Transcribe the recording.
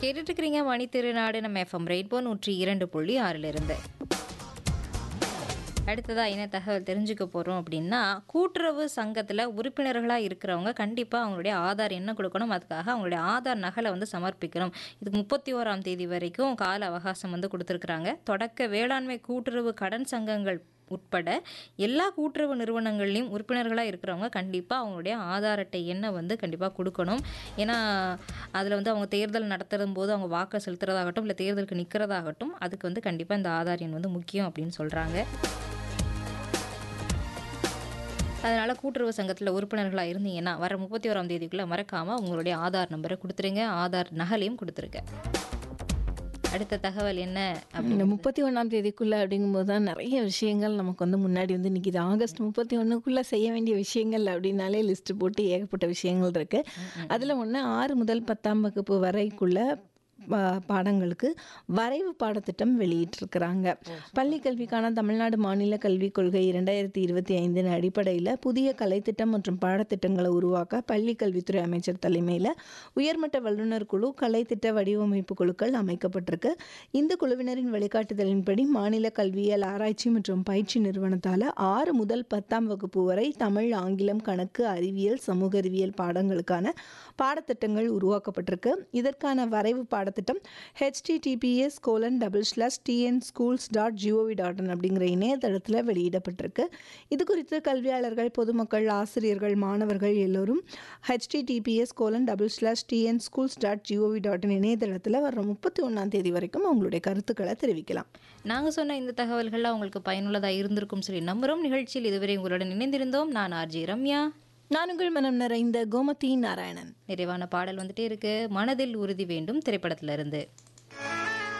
கேட்டுட்டு இருக்கிறீங்க மணி திருநாடு நம்ம எஃப்எம் ரெயின்போ நூற்றி இரண்டு புள்ளி ஆறில் இருந்து அடுத்ததா என்ன தகவல் தெரிஞ்சுக்க போகிறோம் அப்படின்னா கூட்டுறவு சங்கத்தில் உறுப்பினர்களாக இருக்கிறவங்க கண்டிப்பாக அவங்களுடைய ஆதார் என்ன கொடுக்கணும் அதுக்காக அவங்களுடைய ஆதார் நகலை வந்து சமர்ப்பிக்கணும் இதுக்கு முப்பத்தி ஓராம் தேதி வரைக்கும் கால அவகாசம் வந்து கொடுத்துருக்குறாங்க தொடக்க வேளாண்மை கூட்டுறவு கடன் சங்கங்கள் உட்பட எல்லா கூட்டுறவு நிறுவனங்கள்லையும் உறுப்பினர்களாக இருக்கிறவங்க கண்டிப்பாக அவங்களுடைய ஆதார் அட்டை எண்ணை வந்து கண்டிப்பாக கொடுக்கணும் ஏன்னா அதில் வந்து அவங்க தேர்தல் நடத்தும் போது அவங்க வாக்கு செலுத்துறதாகட்டும் இல்லை தேர்தலுக்கு நிற்கிறதாகட்டும் அதுக்கு வந்து கண்டிப்பாக இந்த ஆதார் எண் வந்து முக்கியம் அப்படின்னு சொல்கிறாங்க அதனால் கூட்டுறவு சங்கத்தில் உறுப்பினர்களாக இருந்தீங்கன்னா வர முப்பத்தி ஓராம் தேதிக்குள்ளே மறக்காமல் உங்களுடைய ஆதார் நம்பரை கொடுத்துருங்க ஆதார் நகலையும் கொடுத்துருங்க அடுத்த தகவல் என்ன அப்படி இந்த முப்பத்தி ஒன்றாம் தேதிக்குள்ளே அப்படிங்கும்போது தான் நிறைய விஷயங்கள் நமக்கு வந்து முன்னாடி வந்து நிற்கிது ஆகஸ்ட் முப்பத்தி ஒன்றுக்குள்ளே செய்ய வேண்டிய விஷயங்கள் அப்படின்னாலே லிஸ்ட்டு போட்டு ஏகப்பட்ட விஷயங்கள் இருக்குது அதில் ஒன்று ஆறு முதல் பத்தாம் வகுப்பு வரைக்குள்ள பா- பாடங்களுக்கு வரைவு பாடத்திட்டம் வெளியிட்டிருக்கிறாங்க பள்ளி கல்விக்கான தமிழ்நாடு மாநில கல்விக் கொள்கை இரண்டாயிரத்தி இருபத்தி ஐந்தின் அடிப்படையில் புதிய கலைத்திட்டம் மற்றும் பாடத்திட்டங்களை உருவாக்க பள்ளி கல்வித்துறை அமைச்சர் தலைமையில் உயர்மட்ட வல்லுநர் குழு கலைத்திட்ட வடிவமைப்பு குழுக்கள் அமைக்கப்பட்டிருக்கு இந்த குழுவினரின் வழிகாட்டுதலின்படி மாநில கல்வியியல் ஆராய்ச்சி மற்றும் பயிற்சி நிறுவனத்தால் ஆறு முதல் பத்தாம் வகுப்பு வரை தமிழ் ஆங்கிலம் கணக்கு அறிவியல் சமூக அறிவியல் பாடங்களுக்கான பாடத்திட்டங்கள் உருவாக்கப்பட்டிருக்கு இதற்கான வரைவு பாடத்திட்டம் HTTPS colon double slash TN schools dot GOV dot in அப்படிங்கிற இணையதளத்தில் வெளியிடப்பட்டிருக்கு இது குறித்து கல்வியாளர்கள் பொதுமக்கள் ஆசிரியர்கள் மாணவர்கள் எல்லோரும் HTTPS colon double slash TN schools dot GOV dot in இணையதளத்தில் வர முப்பத்தி ஒன்றாம் தேதி வரைக்கும் அவங்களுடைய கருத்துக்களை தெரிவிக்கலாம் நாங்கள் சொன்ன இந்த தகவல்கள்லாம் உங்களுக்கு பயனுள்ளதாக இருந்திருக்கும் சொல்லி நம்புகிறோம் நிகழ்ச்சியில் இதுவரை உங்களுடன் இணைந்திருந்தோம் நான் ஆர்ஜி ரம்யா நான் உங்கள் மனம் நிறைந்த கோமதி நாராயணன் நிறைவான பாடல் வந்துட்டே இருக்கு மனதில் உறுதி வேண்டும் திரைப்படத்திலிருந்து